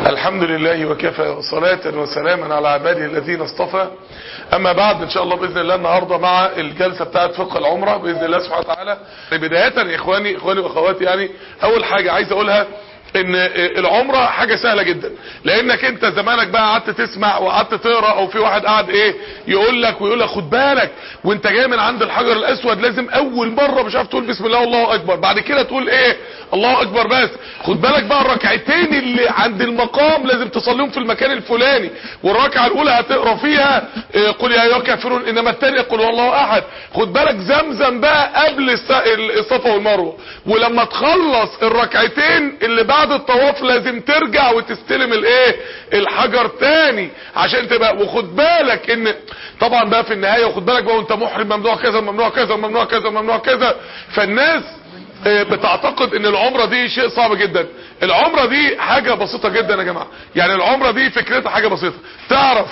الحمد لله وكفى وصلاة وسلاما على عباده الذين اصطفى اما بعد ان شاء الله باذن الله النهارده مع الجلسه بتاعه فقه العمره باذن الله سبحانه وتعالى بدايه يا اخواني اخواني واخواتي يعني اول حاجه عايز اقولها ان العمرة حاجة سهلة جدا لانك انت زمانك بقى قعدت تسمع وقعدت تقرا او في واحد قاعد ايه يقول لك ويقول لك خد بالك وانت جاي من عند الحجر الاسود لازم اول مرة مش عارف تقول بسم الله والله اكبر بعد كده تقول ايه الله اكبر بس خد بالك بقى الركعتين اللي عند المقام لازم تصليهم في المكان الفلاني والركعة الاولى هتقرا فيها إيه قل يا ايها الكافرون انما الثانيه قل والله احد خد بالك زمزم بقى قبل الصفا والمروه ولما تخلص الركعتين اللي بعد بعد الطواف لازم ترجع وتستلم الايه الحجر تاني عشان تبقى وخد بالك ان طبعا بقى في النهاية وخد بالك بقى وانت محرم ممنوع كذا ممنوع كذا ممنوع كذا ممنوع كذا فالناس بتعتقد ان العمرة دي شيء صعب جدا العمرة دي حاجة بسيطة جدا يا جماعة يعني العمرة دي فكرتها حاجة بسيطة تعرف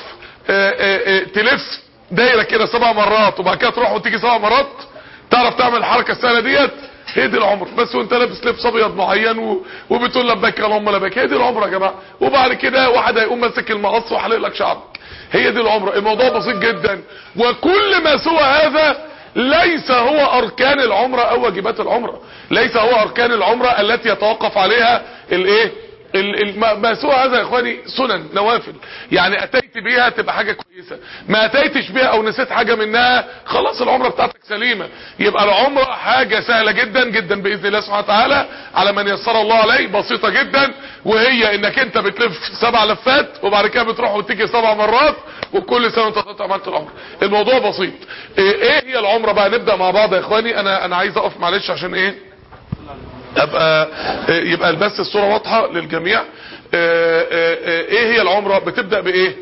تلف دايرة كده سبع مرات وبعد كده تروح وتيجي سبع مرات تعرف تعمل الحركة السهلة ديت هي دي العمر بس وانت لابس لبس ابيض معين و... وبتقول لبيك اللهم لبيك هي دي العمره يا جماعه وبعد كده واحد هيقوم ماسك المقص وحلق لك شعرك هي دي العمره الموضوع بسيط جدا وكل ما سوى هذا ليس هو اركان العمره او واجبات العمره ليس هو اركان العمره التي يتوقف عليها الايه ما سوى هذا يا اخواني سنن نوافل يعني اتيت بيها تبقى حاجة كويسة ما اتيتش بيها او نسيت حاجة منها خلاص العمرة بتاعتك سليمة يبقى العمرة حاجة سهلة جدا جدا باذن الله سبحانه وتعالى على من يسر الله عليه بسيطة جدا وهي انك انت بتلف سبع لفات وبعد كده بتروح وتيجي سبع مرات وكل سنة انت عملت العمرة الموضوع بسيط ايه هي العمرة بقى نبدأ مع بعض يا اخواني انا انا عايز اقف معلش عشان ايه ابقى يبقى بس الصورة واضحة للجميع ايه هي العمرة بتبدأ بايه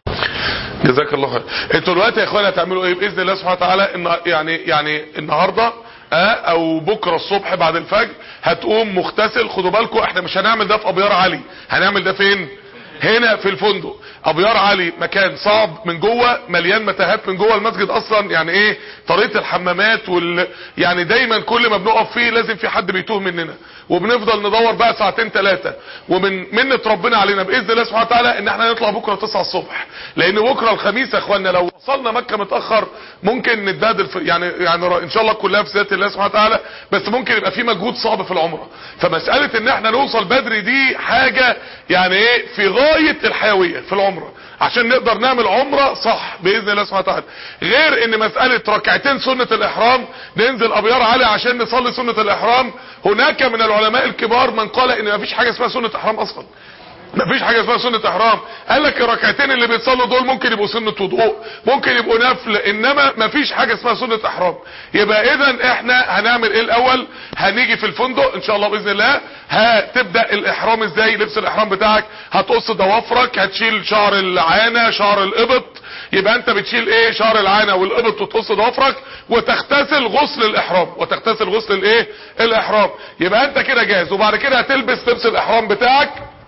جزاك الله خير انتوا دلوقتي يا اخوانا هتعملوا ايه باذن الله سبحانه وتعالى إن يعني يعني النهارده او بكره الصبح بعد الفجر هتقوم مغتسل خدوا بالكم احنا مش هنعمل ده في ابيار علي هنعمل ده فين هنا في الفندق ابيار علي مكان صعب من جوه مليان متاهات من جوه المسجد اصلا يعني ايه طريقه الحمامات وال يعني دايما كل ما بنقف فيه لازم في حد بيتوه مننا وبنفضل ندور بقى ساعتين ثلاثه ومن منه ربنا علينا باذن الله سبحانه وتعالى ان احنا نطلع بكره 9 الصبح لان بكره الخميس يا اخوانا لو وصلنا مكه متاخر ممكن نتبادل في يعني يعني ان شاء الله كلها في ذات الله سبحانه وتعالى بس ممكن يبقى في مجهود صعب في العمره فمساله ان احنا نوصل بدري دي حاجه يعني ايه في غايه الحيويه في العمره عشان نقدر نعمل عمرة صح بإذن الله سبحانه وتعالى غير ان مسألة ركعتين سنة الاحرام ننزل ابيار عالي عشان نصلي سنة الاحرام هناك من العلماء الكبار من قال ان مفيش حاجة اسمها سنة احرام اصلا مفيش حاجة اسمها سنة احرام قال لك الركعتين اللي بيتصلوا دول ممكن يبقوا سنة وضوء ممكن يبقوا نفل انما مفيش حاجة اسمها سنة احرام يبقى اذا احنا هنعمل ايه الاول هنيجي في الفندق ان شاء الله باذن الله هتبدأ الاحرام ازاي لبس الاحرام بتاعك هتقص ضوافرك هتشيل شعر العانة شعر الابط يبقى انت بتشيل ايه شعر العانة والابط وتقص ضوافرك وتغتسل غسل الاحرام وتغتسل غسل الايه الاحرام يبقى انت كده جاهز وبعد كده هتلبس لبس الاحرام بتاعك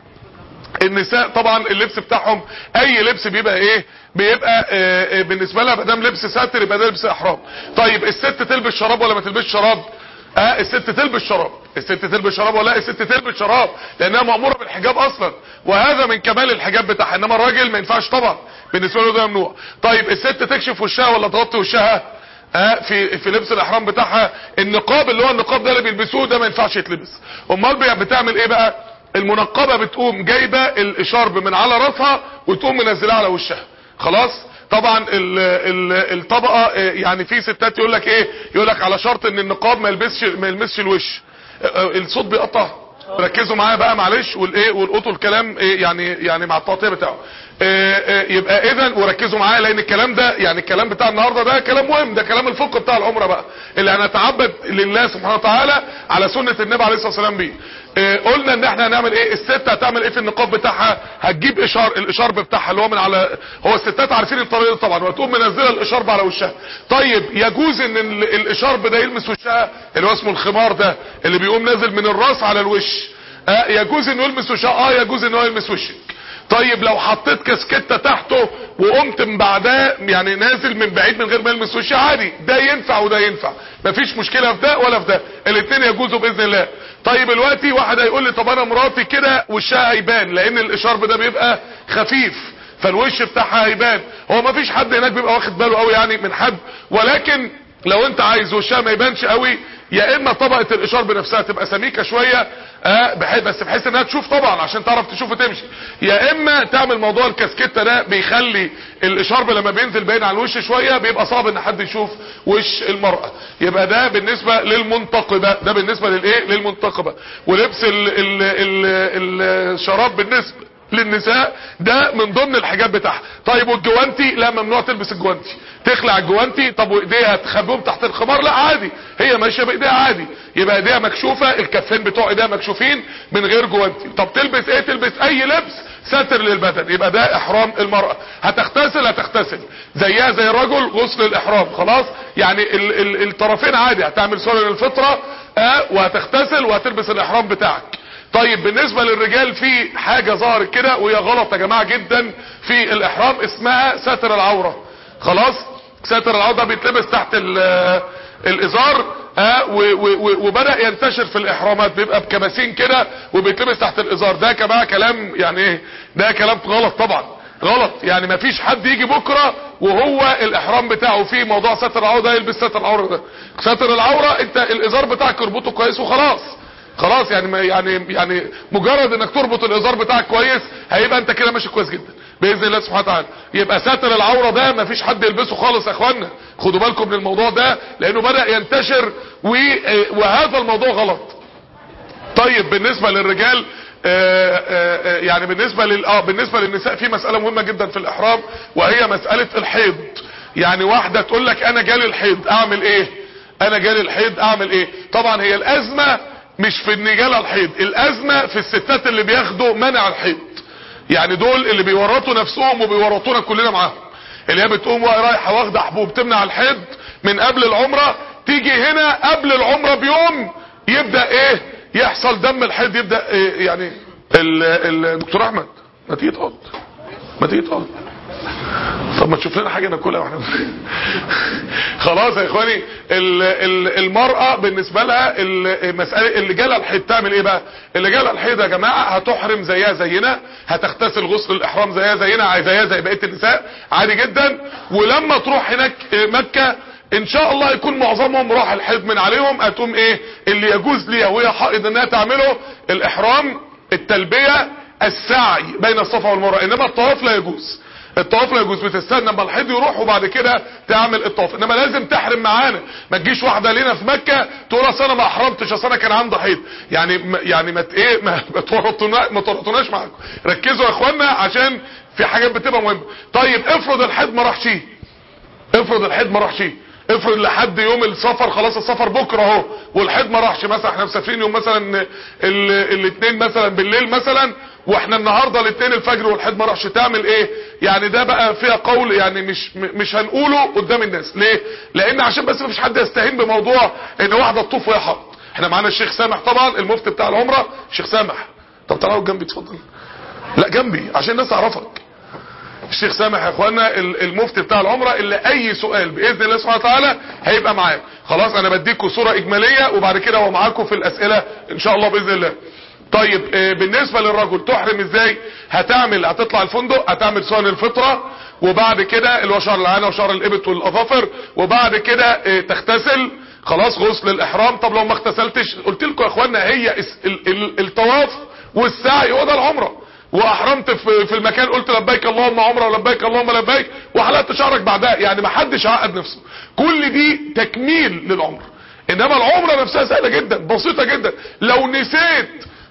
النساء طبعا اللبس بتاعهم اي لبس بيبقى ايه بيبقى آه بالنسبه لها ما دام لبس ساتر يبقى ده لبس احرام طيب الست تلبس شراب ولا ما تلبسش شراب اه الست تلبس شراب الست تلبس شراب ولا الست تلبس شراب لانها ماموره بالحجاب اصلا وهذا من كمال الحجاب بتاعها انما الراجل ما ينفعش طبعا بالنسبه له ده ممنوع طيب الست تكشف وشها ولا تغطي وشها اه في في لبس الاحرام بتاعها النقاب اللي هو النقاب ده اللي بيلبسوه ده ما ينفعش يتلبس امال بتعمل ايه بقى المنقبة بتقوم جايبة الشرب من على راسها وتقوم منزلها على وشها خلاص طبعا ال ال الطبقة يعني في ستات يقول لك ايه يقول لك على شرط ان النقاب ما يلبسش ما يلمسش الوش الصوت بيقطع ركزوا معايا بقى معلش والايه والقطوا الكلام إيه يعني يعني مع التقطيع بتاعه يبقى اذا وركزوا معايا لان الكلام ده يعني الكلام بتاع النهارده ده كلام مهم ده كلام الفقه بتاع العمره بقى اللي هنتعبد لله سبحانه وتعالى على سنه النبي عليه الصلاه والسلام بيه قلنا ان احنا هنعمل ايه الست هتعمل ايه في النقاب بتاعها هتجيب اشار الاشارب بتاعها اللي هو من على هو الستات عارفين الطريقه طبعا وتقوم منزله الاشارب على وشها طيب يجوز ان الاشارب ده يلمس وشها اللي هو اسمه الخمار ده اللي بيقوم نازل من الراس على الوش آه يجوز انه يلمس وشها اه يجوز انه يلمس وشك طيب لو حطيت كاسكتة تحته وقمت من بعدها يعني نازل من بعيد من غير ما يلمس وشي عادي ده ينفع وده ينفع مفيش مشكلة في ده ولا في ده الاثنين يجوزوا باذن الله طيب دلوقتي واحد هيقول لي طب انا مراتي كده وشها هيبان لان الاشارب ده بيبقى خفيف فالوش بتاعها هيبان هو ما فيش حد هناك بيبقى واخد باله قوي يعني من حد ولكن لو انت عايز وشها ما يبانش قوي يا اما طبقه الاشار بنفسها تبقى سميكه شويه آه بحيث بس بحيث انها تشوف طبعا عشان تعرف تشوف وتمشي يا اما تعمل موضوع الكاسكيته ده بيخلي الاشارب لما بينزل باين على الوش شويه بيبقى صعب ان حد يشوف وش المراه يبقى ده بالنسبه للمنتقبه ده بالنسبه للايه للمنتقبه ولبس ال ال ال الشراب بالنسبه للنساء ده من ضمن الحاجات بتاعها طيب والجوانتي لا ممنوع تلبس الجوانتي تخلع الجوانتي طب وايديها تخبيهم تحت الخمار لا عادي هي ماشيه بايديها عادي يبقى ايديها مكشوفه الكفين بتوع ايديها مكشوفين من غير جوانتي طب تلبس ايه تلبس اي لبس ساتر للبدن يبقى ده احرام المرأة هتغتسل هتغتسل زيها زي الرجل غسل الاحرام خلاص يعني ال ال الطرفين عادي هتعمل سنن الفطرة اه وهتغتسل وهتلبس الاحرام بتاعك طيب بالنسبة للرجال في حاجة ظهرت كده وهي غلط يا جماعة جدا في الاحرام اسمها ساتر العورة خلاص ساتر العورة ده بيتلبس تحت الازار اه وبدأ ينتشر في الاحرامات بيبقى بكباسين كده وبيتلبس تحت الازار ده يا جماعة كلام يعني ايه ده كلام غلط طبعا غلط يعني ما فيش حد يجي بكرة وهو الاحرام بتاعه فيه موضوع ساتر العورة ده يلبس ساتر العورة ده ساتر العورة انت الازار بتاعك اربطه كويس وخلاص خلاص يعني يعني يعني مجرد انك تربط الازار بتاعك كويس هيبقى انت كده ماشي كويس جدا باذن الله سبحانه وتعالى يبقى ساتر العوره ده مفيش حد يلبسه خالص يا اخوانا خدوا بالكم من الموضوع ده لانه بدا ينتشر وهذا الموضوع غلط طيب بالنسبه للرجال آآ آآ يعني بالنسبه لل اه بالنسبه للنساء في مساله مهمه جدا في الاحرام وهي مساله الحيض يعني واحده تقول لك انا جالي الحيض اعمل ايه انا جالي الحيض اعمل ايه طبعا هي الازمه مش في ان جالها الحيض الازمة في الستات اللي بياخدوا منع الحيض يعني دول اللي بيورطوا نفسهم وبيورطونا كلنا معاهم اللي هي بتقوم رايحه واخده حبوب تمنع الحيض من قبل العمرة تيجي هنا قبل العمرة بيوم يبدأ ايه يحصل دم الحيض يبدأ إيه يعني الدكتور احمد ما تيجي تقعد ما تيجي تقعد طب ما تشوف لنا حاجه ناكلها واحنا خلاص يا اخواني ال ال المراه بالنسبه لها المساله اللي جالها الحيض تعمل ايه بقى اللي جالها الحيض يا جماعه هتحرم زيها زينا هتغتسل غسل الاحرام زيها زينا زيها زي بقيه النساء عادي جدا ولما تروح هناك مكه ان شاء الله يكون معظمهم راح الحيض من عليهم هتقوم ايه اللي يجوز ليها وهي حائض انها تعمله الاحرام التلبيه السعي بين الصفا والمروه انما الطواف لا يجوز الطواف لا يجوز بتستنى اما الحيض يروح وبعد كده تعمل الطواف انما لازم تحرم معانا ما تجيش واحده لينا في مكه تقول اصل انا ما احرمتش اصل انا كان عندي حيض يعني يعني ما ايه ما تورطونا ما تورطوناش معاكم ركزوا يا اخوانا عشان في حاجات بتبقى مهمه طيب افرض الحيض ما راحش افرض الحيض ما راحش افرض لحد يوم السفر خلاص السفر بكره اهو والحيض ما راحش مثلا احنا مسافرين يوم مثلا الاثنين مثلا بالليل مثلا واحنا النهارده الاثنين الفجر والحيض ما راحش تعمل ايه يعني ده بقى فيها قول يعني مش مش هنقوله قدام الناس ليه لان عشان بس مفيش حد يستهين بموضوع ان واحده تطوف وهي حائض احنا معانا الشيخ سامح طبعا المفتي بتاع العمره الشيخ سامح طب تعالوا جنبي اتفضل لا جنبي عشان الناس تعرفك الشيخ سامح يا اخوانا المفتي بتاع العمره اللي اي سؤال باذن الله سبحانه وتعالى هيبقى معاه خلاص انا بديكم صوره اجماليه وبعد كده هو معاكم في الاسئله ان شاء الله باذن الله طيب بالنسبة للرجل تحرم ازاي هتعمل هتطلع الفندق هتعمل سؤال الفطرة وبعد كده اللي هو شهر العانة وشهر الابط والاظافر وبعد كده تغتسل خلاص غسل الاحرام طب لو ما اغتسلتش قلت لكم يا اخوانا هي الطواف والسعي هو ده العمره واحرمت في المكان قلت لبيك اللهم عمره ولبيك اللهم لبيك وحلقت شعرك بعدها يعني ما حدش عقد نفسه كل دي تكميل للعمر انما العمره نفسها سهله جدا بسيطه جدا لو نسيت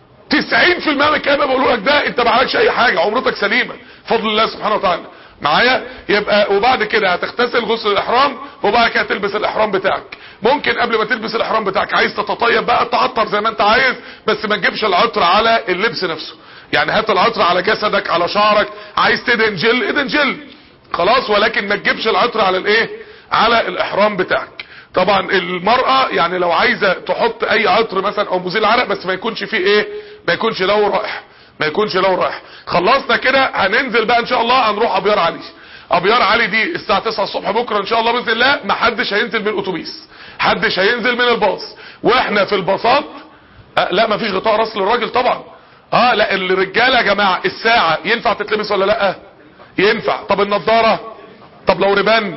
90% من الكلام اللي بقوله لك ده انت ما عليكش اي حاجه عمرتك سليمه بفضل الله سبحانه وتعالى معايا يبقى وبعد كده هتغتسل غسل الاحرام وبعد كده تلبس الاحرام بتاعك ممكن قبل ما تلبس الاحرام بتاعك عايز تتطيب بقى تعطر زي ما انت عايز بس ما تجيبش العطر على اللبس نفسه يعني هات العطر على جسدك على شعرك عايز تدهن جل ادهن جل خلاص ولكن ما تجيبش العطر على الايه على الاحرام بتاعك طبعا المرأة يعني لو عايزة تحط اي عطر مثلا او مزيل عرق بس ما يكونش فيه ايه ما يكونش له رائحة ما يكونش له رائحة خلصنا كده هننزل بقى ان شاء الله هنروح ابيار علي ابيار علي دي الساعة 9 الصبح بكرة ان شاء الله باذن الله ما حدش هينزل من الاتوبيس حدش هينزل من الباص واحنا في الباصات أه لا مفيش غطاء راس للراجل طبعا اه لا الرجاله يا جماعه الساعه ينفع تتلبس ولا لا ينفع طب النضاره طب لو ربان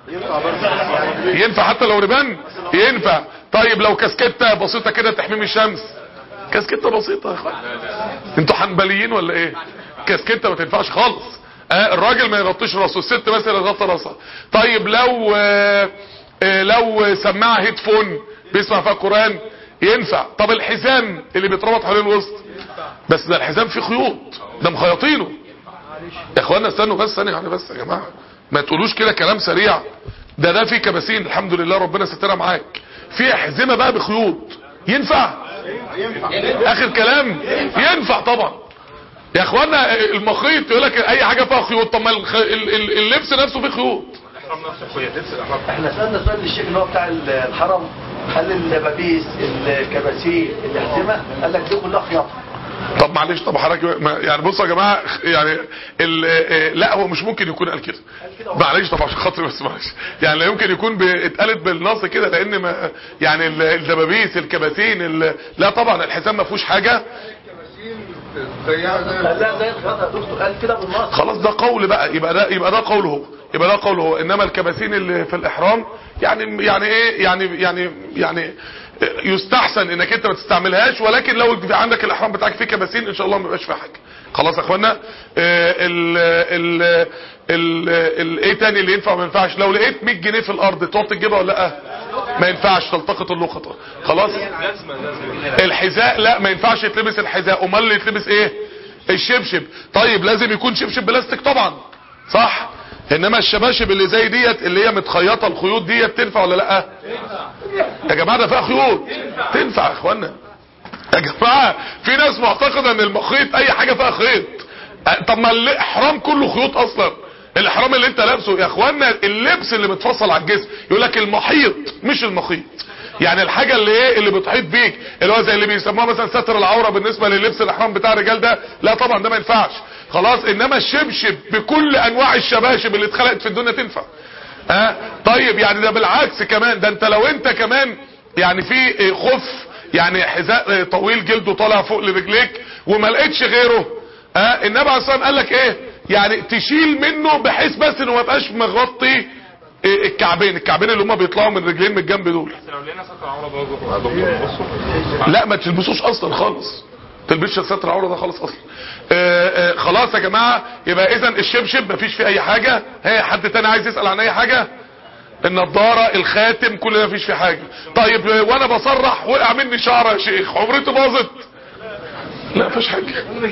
ينفع حتى لو ربان ينفع طيب لو كاسكته بسيطه كده تحميم الشمس كاسكته بسيطه يا اخوان انتوا حنبليين ولا ايه كاسكته ما تنفعش خالص آه الراجل ما يغطيش راسه الست بس اللي تغطي راسها طيب لو آه آه لو سماعه هيدفون بيسمع فيها قران ينفع طب الحزام اللي بيتربط حوالين الوسط بس ده الحزام فيه خيوط ده مخيطينه يا اخوانا استنوا بس ثانيه يعني بس يا جماعه ما تقولوش كده كلام سريع ده ده فيه كباسين الحمد لله ربنا سترها معاك في احزمه بقى بخيوط ينفع اخر كلام ينفع طبعا يا اخوانا المخيط يقول لك اي حاجه فيها خيوط طب ما الخ- ال- ال- اللبس نفسه فيه خيوط احنا سألنا سؤال للشيخ اللي هو بتاع الحرم قال اللبابيس الكباسين الاحزمه قال لك دي كلها خياطه طب معلش طب حضرتك ما- يعني بصوا يا جماعه يعني ال- آه، لا هو مش ممكن يكون قال كده معلش طب عشان خاطري بس معلش يعني لا يمكن يكون ب- اتقالت بالنص كده لان ما يعني ال- الدبابيس الكباسين ال- لا طبعا الحزام ما فيهوش حاجه قال لا زي الخياطه يا دكتور قال كده بالنص خلاص ده قول بقى يبقى ده يبقى ده قوله هو يبقى ده قوله هو انما الكباسين اللي في الاحرام يعني يعني ايه يعني يعني يعني يستحسن انك انت ما تستعملهاش ولكن لو في عندك الاحرام بتاعك فيه كباسين ان شاء الله ما يبقاش فيها حاجه خلاص يا اخوانا آه، ال ال ال ال ايه تاني اللي ينفع وما ينفعش لو لقيت 100 جنيه في الارض تقعد تجيبها ولا لا ما ينفعش تلتقط اللقطه خلاص الحذاء لا ما ينفعش يتلبس الحذاء امال اللي يتلبس ايه الشبشب طيب لازم يكون شبشب بلاستيك طبعا صح انما الشباشب اللي زي ديت اللي هي متخيطه الخيوط ديت تنفع ولا لا يا جماعه ده فيها خيوط تنفع يا اخوانا يا جماعه في ناس معتقده ان المخيط اي حاجه فيها خيط أه، طب ما الاحرام كله خيوط اصلا الاحرام اللي انت لابسه يا اخوانا اللبس اللي متفصل على الجسم يقول لك المحيط مش المخيط يعني الحاجه اللي ايه اللي بتحيط بيك اللي هو زي اللي بيسموها مثلا ستر العوره بالنسبه للبس الاحرام بتاع الرجال ده لا طبعا ده ما ينفعش خلاص انما الشبشب بكل انواع الشباشب اللي اتخلقت في الدنيا تنفع ها طيب يعني ده بالعكس كمان ده انت لو انت كمان يعني في اه، خف يعني حذاء اه، طويل جلده طالع فوق لرجليك وما لقيتش غيره ها النبي عليه الصلاه والسلام قال لك ايه يعني تشيل منه بحيث بس انه ما يبقاش مغطي اه، الكعبين الكعبين اللي هم بيطلعوا من رجلين من الجنب دول لو لقينا ستر عوره برضه يا دكتور بصوا لا ما تلبسوش اصلا خالص تلبسش ستر العوره ده خالص اصلا آه آه خلاص يا جماعه يبقى اذا الشبشب مفيش فيه اي حاجه هي حد تاني عايز يسال عن اي حاجه النضاره الخاتم كل ده مفيش فيه حاجه طيب آه، وانا بصرح وقع مني شعر يا شيخ عمرتي باظت لا مفيش حاجه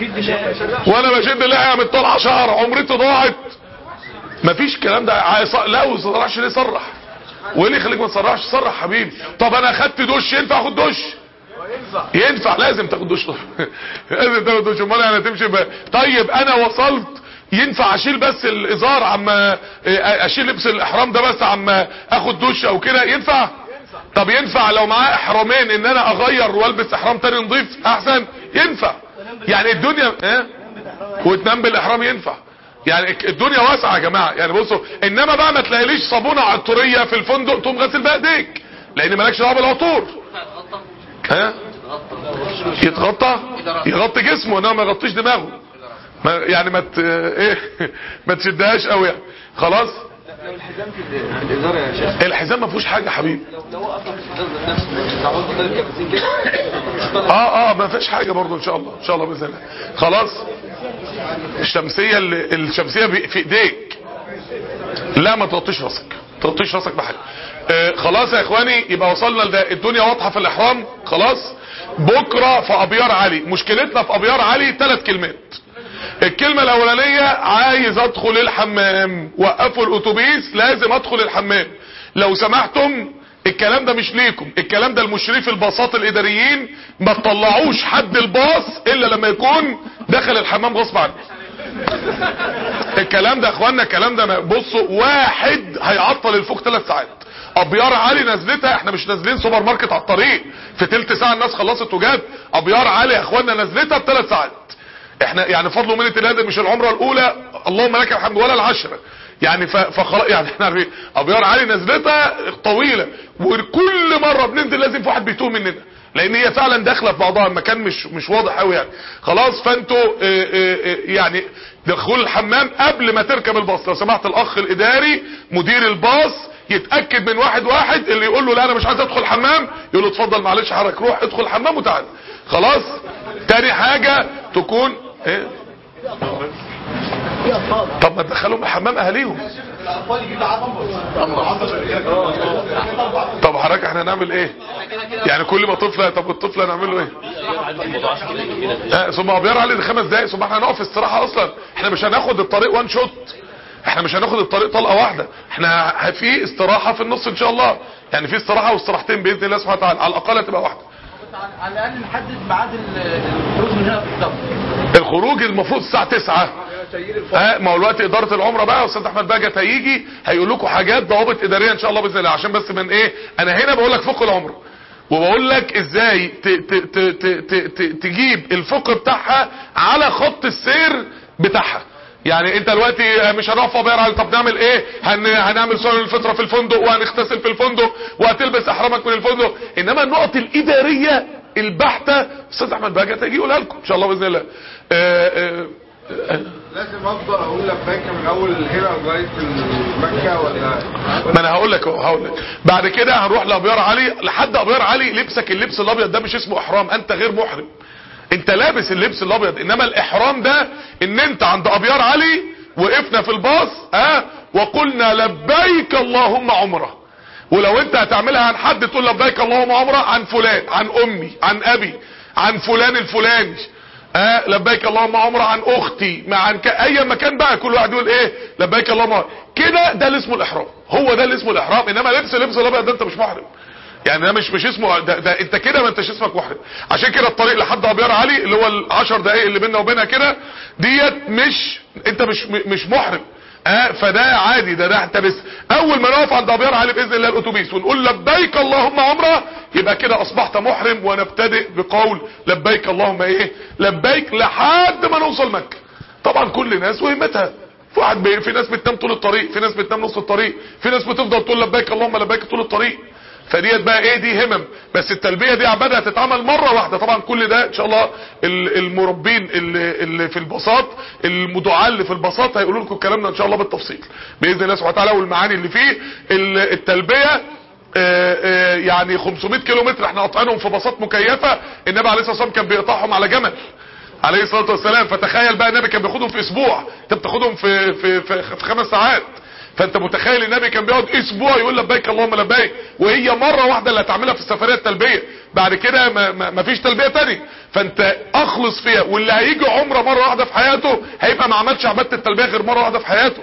وانا بشد لحيه من طالعه شعر عمرتي ضاعت مفيش الكلام ده عايز- لا وما صرحش ليه صرح وايه اللي يخليك ما تصرحش صرح حبيبي طب انا خدت دش ينفع اخد دش ينفع لازم تاخد دش لازم تاخد دش امال يعني تمشي ب... طيب انا وصلت ينفع اشيل بس الازار عما اشيل لبس الاحرام ده بس عما اخد دش او كده ينفع طب ينفع لو معاه احرامين ان انا اغير والبس احرام تاني نضيف احسن ينفع يعني الدنيا ايه وتنام بالاحرام ينفع يعني الدنيا واسعه يا جماعه يعني بصوا انما بقى ما تلاقيليش صابونه عطوريه في الفندق تقوم غسل بقى ايديك لان مالكش دعوه بالعطور ها يتغطى يغطي جسمه انما ما يغطيش دماغه ما يعني ما ت... ايه ما تشدهاش قوي يعني خلاص لو الحزام في الازار يا شيخ الحزام ما فيهوش حاجه يا حبيبي لو هو اصلا في الازار نفسه مش تعود بدل الكباسين كده مش طالع اه اه ما فيش حاجه برضه ان شاء الله ان شاء الله باذن الله خلاص الشمسيه اللي الشمسيه بي- في ايديك لا ما تغطيش راسك ما تغطيش راسك بحاجه آه خلاص يا اخواني يبقى وصلنا لده الدنيا واضحه في الاحرام خلاص بكره في ابيار علي مشكلتنا في ابيار علي ثلاث كلمات الكلمة الاولانية عايز ادخل الحمام وقفوا الاتوبيس لازم ادخل الحمام لو سمحتم الكلام ده مش ليكم الكلام ده المشرف الباصات الاداريين ما تطلعوش حد الباص الا لما يكون دخل الحمام غصب عنه الكلام ده يا اخوانا الكلام ده ما- بصوا واحد هيعطل الفوق ثلاث ساعات ابيار علي نزلتها احنا مش نازلين سوبر ماركت على الطريق في تلت ساعه الناس خلصت وجات ابيار علي يا اخوانا نزلتها بثلاث ساعات احنا يعني فضل ومنة الله ده مش العمره الاولى اللهم لك الحمد ولا العشره يعني ف- فخلاص يعني احنا عارفين ابيار علي نزلتها طويله وكل مره بننزل لازم في واحد بيتوه مننا لان هي فعلا داخله في بعضها المكان مش مش واضح قوي يعني خلاص فانتوا اه اه اه يعني دخول الحمام قبل ما تركب الباص لو سمحت الاخ الاداري مدير الباص يتاكد من واحد واحد اللي يقول له لا انا مش عايز ادخل الحمام يقول له اتفضل معلش حضرتك روح ادخل الحمام وتعال خلاص تاني حاجه تكون ايه طب ما تدخلهم الحمام اهاليهم طب حضرتك احنا هنعمل ايه يعني كل ما طفل طب الطفل هنعمل له ايه آه ثم ابيار علي ده خمس دقايق ثم احنا هنقف استراحه اصلا احنا مش هناخد الطريق وان شوت احنا مش هناخد الطريق طلقه واحده احنا في استراحه في النص ان شاء الله يعني في استراحه واستراحتين باذن الله سبحانه وتعالى على الاقل تبقى واحده على الاقل نحدد ميعاد الخروج من هنا بالظبط الخروج المفروض الساعه 9 ها ما هو الوقت اداره العمره بقى استاذ احمد باجت هيجي هيقول لكم حاجات ضوابط اداريه ان شاء الله باذن الله عشان بس من ايه انا هنا بقول لك فقه العمره وبقول لك ازاي ت ت ت ت ت ت تجيب الفقه بتاعها على خط السير بتاعها يعني انت دلوقتي مش هنقف ابير على طب نعمل ايه هن هنعمل سنن الفطره في الفندق وهنغتسل في الفندق وهتلبس احرامك من الفندق انما النقط الاداريه البحته استاذ احمد باجت هيجي يقولها لكم ان شاء الله باذن الله آه آه آه لازم افضل اقول لبيك من اول هنا لغايه مكه ولا ما انا هقول لك اهو هقول لك بعد كده هنروح لابيار علي لحد ابيار علي لبسك اللبس الابيض ده مش اسمه احرام انت غير محرم انت لابس اللبس الابيض انما الاحرام ده ان انت عند ابيار علي وقفنا في الباص ها وقلنا لبيك اللهم عمره ولو انت هتعملها عن حد تقول لبيك اللهم عمره عن فلان عن امي عن ابي عن فلان الفلاني ها لبيك اللهم عمره عن اختي مع عن ك... اي مكان بقى كل واحد يقول ايه لبيك اللهم عمره كده ده اللي اسمه الاحرام هو ده اللي اسمه الاحرام انما لبس لبس الابيض ده انت مش محرم يعني ده مش مش اسمه ده, ده انت كده ما انتش اسمك محرم عشان كده الطريق لحد ابيار علي اللي هو العشر دقايق اللي بيننا وبينها كده ديت مش انت مش مش محرم اه فده عادي ده ده انت بس اول ما نقف عند ابيار علي باذن الله الاتوبيس ونقول لبيك اللهم عمره يبقى كده اصبحت محرم ونبتدئ بقول لبيك اللهم ايه لبيك لحد ما نوصل مكه طبعا كل ناس وهمتها في واحد بي... في ناس بتنام طول الطريق في ناس بتنام نص الطريق في ناس بتفضل تقول لبيك اللهم لبيك طول الطريق فديت بقى ايه دي همم بس التلبيه دي عباده هتتعمل مره واحده طبعا كل ده ان شاء الله المربين اللي, اللي في البساط المدعاة اللي في البساط هيقولوا لكم الكلام ده ان شاء الله بالتفصيل باذن الله سبحانه وتعالى والمعاني اللي فيه التلبيه آآ آآ يعني 500 كيلو متر احنا قاطعينهم في باصات مكيفه النبي عليه الصلاه والسلام كان بيقطعهم على جمل عليه الصلاه والسلام فتخيل بقى النبي كان بياخدهم في اسبوع انت بتاخدهم في في في, في خمس ساعات فانت متخيل النبي كان بيقعد اسبوع يقول لبيك اللهم لبيك وهي مره واحده اللي هتعملها في السفريه التلبيه بعد كده ما, ما, ما فيش تلبيه تاني فانت اخلص فيها واللي هيجي عمره مره واحده في حياته هيبقى ما عملش عباده التلبيه غير مره واحده في حياته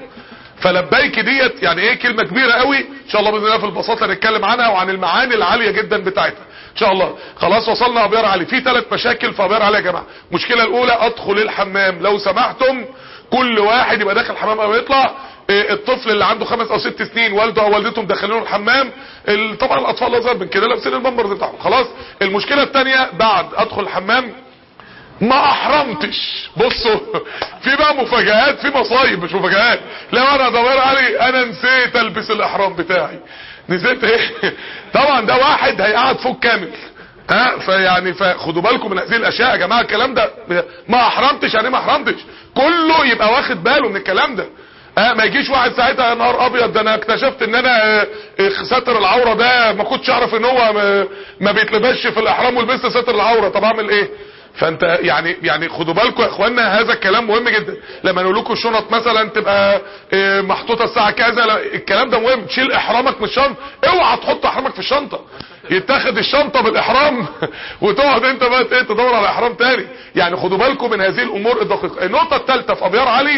فلبيك ديت يعني ايه كلمه كبيره قوي ان شاء الله باذن الله في البساطه نتكلم عنها وعن المعاني العاليه جدا بتاعتها ان شاء الله خلاص وصلنا ابيار علي في ثلاث مشاكل في ابيار علي يا جماعه المشكله الاولى ادخل الحمام لو سمحتم كل واحد يبقى داخل الحمام او يطلع الطفل اللي عنده خمس او ست سنين والده او والدته مدخلينه الحمام طبعا الاطفال اصغر من كده لابسين البامبرز بتاعهم خلاص المشكله الثانيه بعد ادخل الحمام ما احرمتش بصوا في بقى مفاجآت في مصايب مش مفاجآت لو انا ادور علي انا نسيت البس الاحرام بتاعي نسيت ايه طبعا ده واحد هيقعد فوق كامل ها فيعني فخدوا بالكم من هذه الاشياء يا جماعه الكلام ده ما احرمتش يعني ما احرمتش كله يبقى واخد باله من الكلام ده اه ما يجيش واحد ساعتها يا نهار ابيض ده انا اكتشفت ان انا اه ستر العوره ده ما كنتش اعرف ان هو ما, ما بيتلبسش في الاحرام ولبست ستر العوره طب اعمل ايه فانت يعني يعني خدوا بالكم يا اخوانا هذا الكلام مهم جدا لما نقول لكم الشنط مثلا تبقى اه محطوطه الساعه كذا الكلام ده مهم تشيل احرامك من الشنطه اوعى تحط احرامك في الشنطه يتاخد الشنطه بالاحرام وتقعد انت بقى ايه تدور على احرام تاني يعني خدوا بالكم من هذه الامور الدقيقه النقطه الثالثه في ابيار علي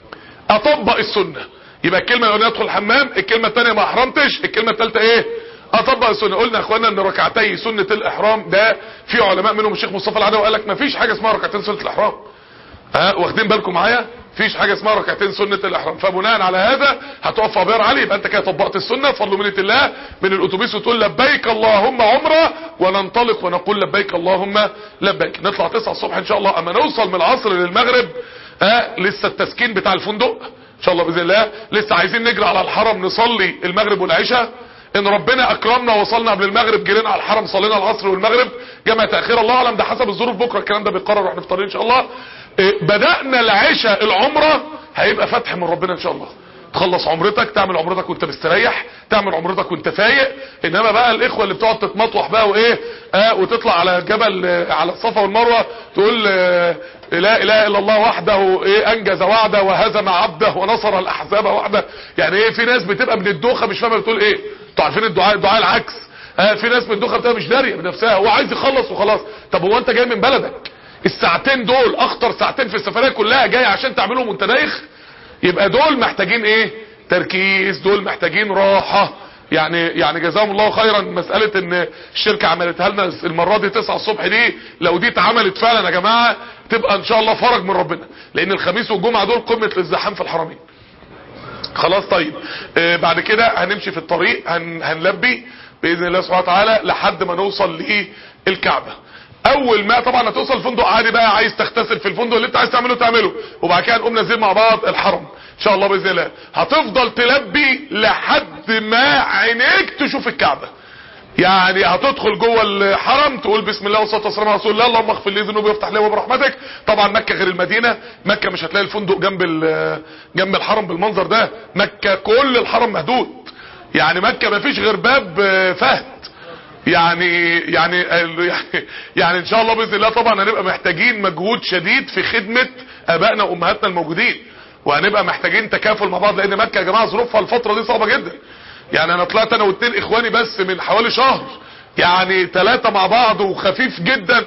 اطبق السنة يبقى الكلمة الاولانيه ادخل الحمام الكلمة الثانيه ما احرمتش الكلمة الثالثه ايه اطبق السنة قلنا يا اخوانا ان ركعتي سنة الاحرام ده في علماء منهم الشيخ مصطفى العدوي قال لك ما فيش حاجة اسمها ركعتين سنة الاحرام ها واخدين بالكم معايا فيش حاجة اسمها ركعتين سنة الاحرام فبناء على هذا هتقف في ابيار علي يبقى انت كده طبقت السنة بفضل منة الله من الاتوبيس وتقول لبيك اللهم عمره وننطلق ونقول لبيك اللهم لبيك نطلع 9 الصبح ان شاء الله اما نوصل من العصر للمغرب ها لسه التسكين بتاع الفندق ان شاء الله باذن الله لسه عايزين نجري على الحرم نصلي المغرب والعشاء ان ربنا اكرمنا ووصلنا قبل المغرب جرينا على الحرم صلينا العصر والمغرب جمع تاخير الله اعلم ده حسب الظروف بكره الكلام ده بيقرر واحنا في طريق ان شاء الله إيه، بدانا العشاء العمره هيبقى فتح من ربنا ان شاء الله تخلص عمرتك تعمل عمرتك وانت مستريح تعمل عمرتك وانت فايق انما بقى الاخوه اللي بتقعد تتمطوح بقى وايه آه وتطلع على جبل آه على الصفا والمروه تقول آه لا اله الا الله وحده ايه انجز وعده وهزم عبده ونصر الاحزاب وحده يعني ايه في ناس بتبقى من الدوخه مش فاهمه بتقول ايه انتوا عارفين الدعاء الدعاء العكس آه في ناس من الدوخه بتبقى مش داريه بنفسها هو عايز يخلص وخلاص طب هو انت جاي من بلدك الساعتين دول اخطر ساعتين في السفريه كلها جاي عشان تعملهم وانت دايخ يبقى دول محتاجين ايه تركيز دول محتاجين راحة يعني يعني جزاهم الله خيرا مسألة ان الشركة عملتها لنا المرة دي 9 الصبح دي لو دي اتعملت فعلا يا جماعة تبقى ان شاء الله فرج من ربنا لان الخميس والجمعة دول قمة الازدحام في الحرمين خلاص طيب آه بعد كده هنمشي في الطريق هن هنلبي باذن الله سبحانه وتعالى لحد ما نوصل للكعبه اول ما طبعا هتوصل الفندق عادي بقى عايز تغتسل في الفندق اللي انت عايز تعمله تعمله وبعد كده نقوم نازلين مع بعض الحرم ان شاء الله باذن الله هتفضل تلبي لحد ما عينيك تشوف الكعبه يعني هتدخل جوه الحرم تقول بسم الله والصلاه والسلام على رسول الله اللهم اغفر لي ذنوبي وافتح لي برحمتك طبعا مكه غير المدينه مكه مش هتلاقي الفندق جنب ال- جنب الحرم بالمنظر ده مكه كل الحرم مهدود يعني مكه ما فيش غير باب آه، فهد يعني يعني يعني يعني ان شاء الله باذن الله طبعا هنبقى محتاجين مجهود شديد في خدمه ابائنا وامهاتنا الموجودين وهنبقى محتاجين تكافل مع بعض لان مكه يا جماعه ظروفها الفتره دي صعبه جدا يعني انا طلعت انا واتنين اخواني بس من حوالي شهر يعني ثلاثه مع بعض وخفيف جدا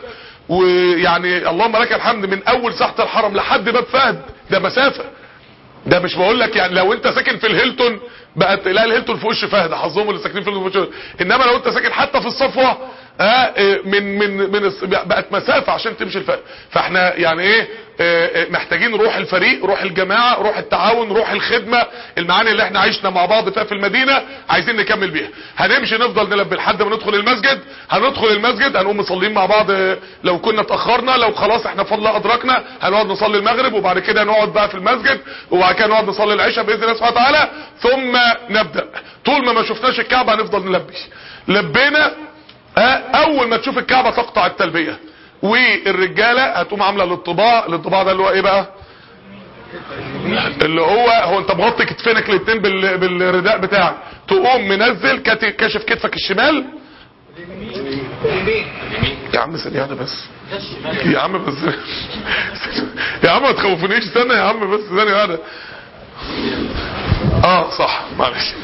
ويعني اللهم لك الحمد من اول ساحه الحرم لحد باب فهد ده مسافه ده مش بقول لك يعني لو انت ساكن في الهيلتون بقت لا الهيلتون في وش فهد حظهم اللي ساكنين في الهيلتون في وش فهد. انما لو انت ساكن حتى في الصفوه اه اه، من من من الس- بقت مسافه عشان تمشي الفهد فاحنا يعني ايه اه، اه، محتاجين روح الفريق روح الجماعه روح التعاون روح الخدمه المعاني اللي احنا عشنا مع بعض فيها في المدينه عايزين نكمل بيها هنمشي نفضل نلبي لحد ما ندخل المسجد هندخل المسجد هنقوم مصلين مع بعض اه، لو كنا اتاخرنا لو خلاص احنا فضل ادركنا هنقعد نصلي المغرب وبعد كده نقعد بقى في المسجد وبعد كده نقعد نصلي العشاء باذن الله سبحانه وتعالى ثم نبدا طول ما ما شفناش الكعبه هنفضل نلبي لبينا اه، اول ما تشوف الكعبه تقطع التلبيه والرجاله هتقوم عامله الانطباع الانطباع ده اللي هو ايه بقى اللي هو هو انت مغطي كتفينك الاتنين بال... بالرداء بتاعك تقوم منزل كات- كاشف كتفك الشمال يا عم ثانية بس يا عم بس يا عم ما تخوفونيش استنى يا عم بس ثانية واحدة اه صح معلش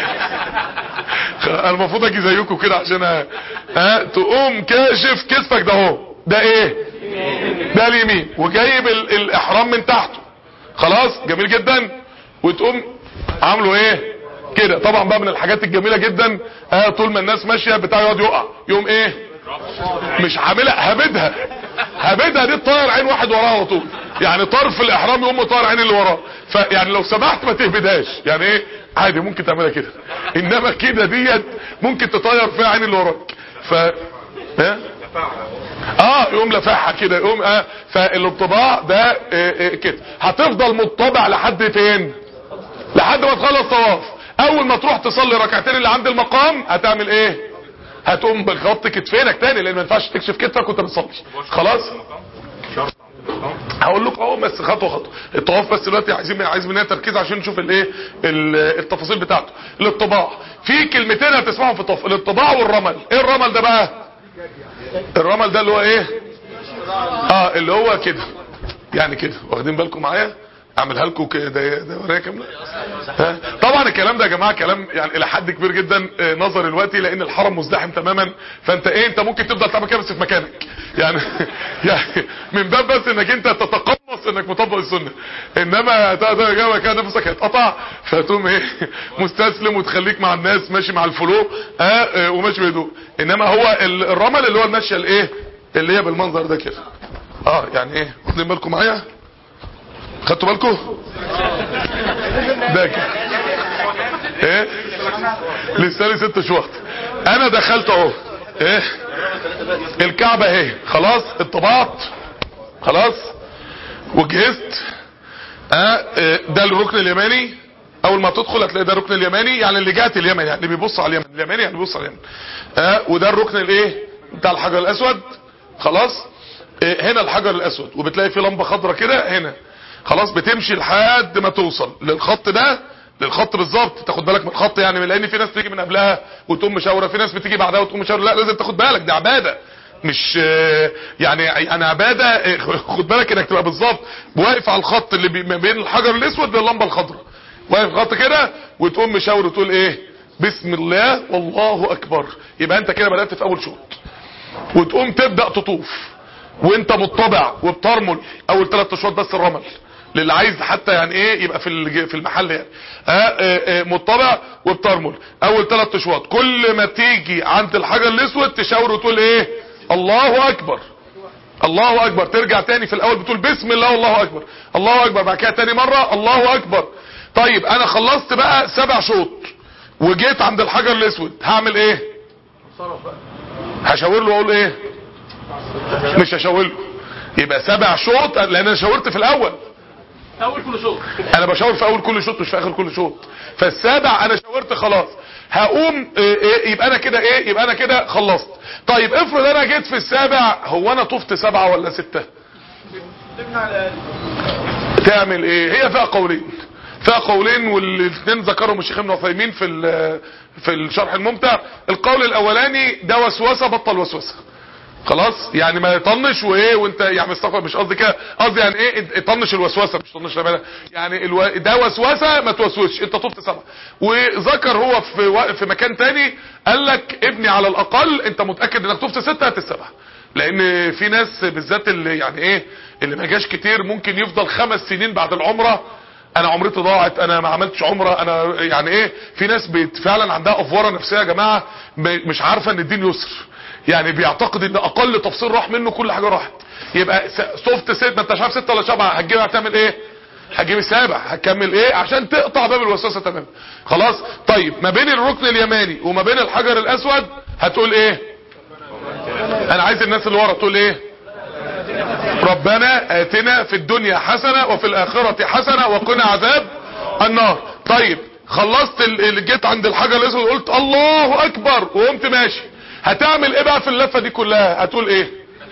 انا المفروض اجي زيكم كده عشان ها أه؟ تقوم كاشف كتفك ده اهو ده ايه ده اليمين وجايب ال... الاحرام من تحته خلاص جميل جدا وتقوم عامله ايه كده طبعا بقى من الحاجات الجميله جدا آه طول ما الناس ماشيه بتاع يقعد يقع يقوم ايه مش عاملها هبدها هبدها دي طاير عين واحد وراه على طول يعني طرف الاحرام يقوم طاير عين اللي وراه فيعني لو سمحت ما تهبدهاش يعني ايه عادي ممكن تعملها كده انما كده ديت ممكن تطير فيها عين اللي وراك ف ها اه يقوم لفحها كده يقوم اه فالانطباع ده آه آه كده هتفضل مطبع لحد فين لحد ما تخلص طواف اول ما تروح تصلي ركعتين اللي عند المقام هتعمل ايه هتقوم بتغطي كتفينك تاني لان ما ينفعش تكشف كتفك وانت بتصلي خلاص هقول لكم اهو بس خطوه خطوه الطواف بس دلوقتي عايزين عايز مننا تركيز عشان نشوف الايه ال- التفاصيل بتاعته الانطباع في كلمتين هتسمعهم في الطواف الانطباع والرمل ايه الرمل ده بقى الرمل ده اللي هو ايه اه اللي هو كده يعني كده واخدين بالكم معايا اعملها لكم كده دوريه كامله ها؟ طبعا الكلام ده يا جماعه كلام يعني الى حد كبير جدا آه، نظر الوقتي لان الحرم مزدحم تماما فانت ايه انت ممكن تفضل تعمل كده بس في مكانك يعني يعني من باب بس انك انت تتقمص انك مطبق السنه انما تقدر جوه كده نفسك هيتقطع فتقوم ايه مستسلم وتخليك مع الناس ماشي مع الفلو اه آه، وماشي بهدوء انما هو ال- الرمل اللي هو المشيه الايه اللي هي بالمنظر ده كده اه يعني ايه واخدين بالكم معايا خدتوا بالكم ده كده ايه لسه لي ست شهور انا دخلت اهو ايه الكعبه اهي خلاص اتطبعت خلاص وجهزت اه اه، ده الركن اليماني اول ما تدخل هتلاقي ده الركن اليماني يعني اللي جهه اليمن يعني اللي بيبص على اليمن اليماني يعني بيبص على اليمن اه وده الركن الايه بتاع الحجر الاسود خلاص إيه، هنا الحجر الاسود وبتلاقي في لمبه خضراء كده هنا خلاص بتمشي لحد ما توصل للخط ده للخط بالظبط تاخد بالك من الخط يعني لان في ناس بتيجي من قبلها وتقوم مشاوره في ناس بتيجي بعدها وتقوم مشاوره لا لازم تاخد بالك دي عباده مش آه، يعني انا عباده آه، خد بالك انك تبقى بالظبط واقف على الخط اللي بي- ما بين الحجر الاسود واللمبه الخضراء واقف خط كده وتقوم مشاور وتقول ايه بسم الله والله اكبر يبقى انت كده بدات في اول شوط وتقوم تبدا تطوف وانت مطبع وبترمل اول ثلاث اشواط بس الرمل للي عايز حتى يعني ايه يبقى في الج- في المحل يعني آه آه آه مطبع وبترمل اول ثلاث اشواط كل ما تيجي عند الحجر الاسود تشاور وتقول ايه الله اكبر الله اكبر ترجع تاني في الاول بتقول بسم الله والله اكبر الله اكبر بعد كده تاني مره الله اكبر طيب انا خلصت بقى سبع شوط وجيت عند الحجر الاسود هعمل ايه هشاور له واقول ايه مش هشاور له يبقى سبع شوط لان انا شاورت في الاول اول كل شوط انا بشاور في اول كل شوط مش في اخر كل شوط فالسابع انا شاورت خلاص هقوم إيه إيه يبقى انا كده ايه يبقى انا كده خلصت طيب افرض انا جيت في السابع هو انا طفت سبعة ولا ستة تبنى على الاقل تعمل ايه هي فيها قولين فيها قولين والاثنين ذكرهم الشيخ ابن عثيمين في ال- في الشرح الممتع القول الاولاني ده وسوسه بطل وسوسه خلاص يعني ما يطنش وايه وانت يعني استغفر مش قصدي كده قصدي يعني ايه طنش الوسوسه مش طنش العباده يعني الو... ده وسوسه ما توسوسش انت طفت سبعه وذكر هو في و... في مكان تاني قال لك ابني على الاقل انت متاكد انك طفت سته هات السبعه لان في ناس بالذات اللي يعني ايه اللي ما جاش كتير ممكن يفضل خمس سنين بعد العمره انا عمرتي ضاعت انا ما عملتش عمره انا يعني ايه في ناس بت- فعلا عندها افوره نفسيه يا جماعه م- مش عارفه ان الدين يسر يعني بيعتقد ان اقل تفصيل راح منه كل حاجه راحت يبقى س- صفت ست ما انتش عارف ستة ولا سبعة هتجيبها هتعمل ايه هتجيب السابع هتكمل ايه عشان تقطع باب الوسوسه تماما خلاص طيب ما بين الركن اليماني وما بين الحجر الاسود هتقول ايه انا عايز الناس اللي ورا تقول ايه ربنا اتنا في الدنيا حسنة وفي الاخرة حسنة وقنا عذاب النار طيب خلصت ال- اللي جيت عند الحجر الاسود قلت الله اكبر وقمت ماشي هتعمل ايه بقى في اللفة دي كلها هتقول ايه